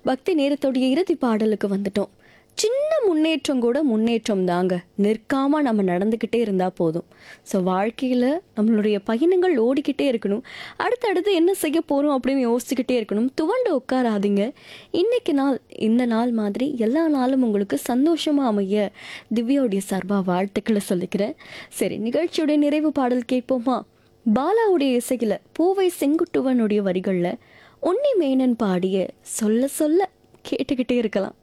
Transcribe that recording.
பக்தி நேரத்தோடைய இறுதி பாடலுக்கு வந்துட்டோம் சின்ன முன்னேற்றம் கூட முன்னேற்றம் தாங்க நிற்காம நம்ம நடந்துக்கிட்டே இருந்தால் போதும் ஸோ வாழ்க்கையில் நம்மளுடைய பயணங்கள் ஓடிக்கிட்டே இருக்கணும் அடுத்தடுத்து என்ன செய்ய போகிறோம் அப்படின்னு யோசிச்சுக்கிட்டே இருக்கணும் துவண்டு உட்காராதீங்க இன்னைக்கு நாள் இந்த நாள் மாதிரி எல்லா நாளும் உங்களுக்கு சந்தோஷமாக அமைய திவ்யாவுடைய சார்பாக வாழ்த்துக்களை சொல்லிக்கிறேன் சரி நிகழ்ச்சியுடைய நிறைவு பாடல் கேட்போமா பாலாவுடைய இசையில் பூவை செங்குட்டுவனுடைய வரிகளில் உன்னி மேனன் பாடிய சொல்ல சொல்ல கேட்டுக்கிட்டே இருக்கலாம்